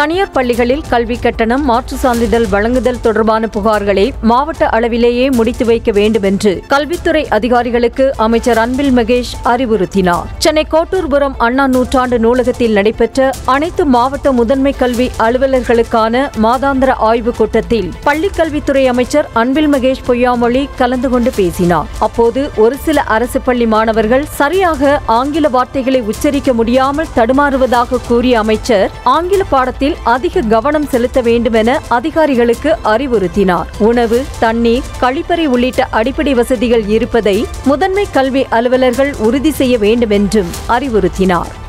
தனியார் பள்ளிகளில் கல்வி கட்டணம் மாற்று சான்றிதழ் வழங்குதல் தொடர்பான புகார்களை மாவட்ட அளவிலேயே முடித்து வைக்க வேண்டும் என்று கல்வித்துறை அதிகாரிகளுக்கு அமைச்சர் அன்பில் மகேஷ் அறிவுறுத்தினார் சென்னை கோட்டூர்புரம் அண்ணா நூற்றாண்டு நூலகத்தில் நடைபெற்ற அனைத்து மாவட்ட முதன்மை கல்வி அலுவலர்களுக்கான மாதாந்திர ஆய்வுக் கூட்டத்தில் பள்ளிக் கல்வித்துறை அமைச்சர் அன்பில் மகேஷ் பொய்யாமொழி கலந்து கொண்டு பேசினார் அப்போது ஒரு சில அரசு பள்ளி மாணவர்கள் சரியாக ஆங்கில வார்த்தைகளை உச்சரிக்க முடியாமல் தடுமாறுவதாக கூறிய அமைச்சர் ஆங்கில பாடத்தில் அதிக கவனம் செலுத்த வேண்டும் என அதிகாரிகளுக்கு அறிவுறுத்தினார் உணவு தண்ணீர் கழிப்பறை உள்ளிட்ட அடிப்படை வசதிகள் இருப்பதை முதன்மை கல்வி அலுவலர்கள் உறுதி செய்ய வேண்டும் என்றும் அறிவுறுத்தினார்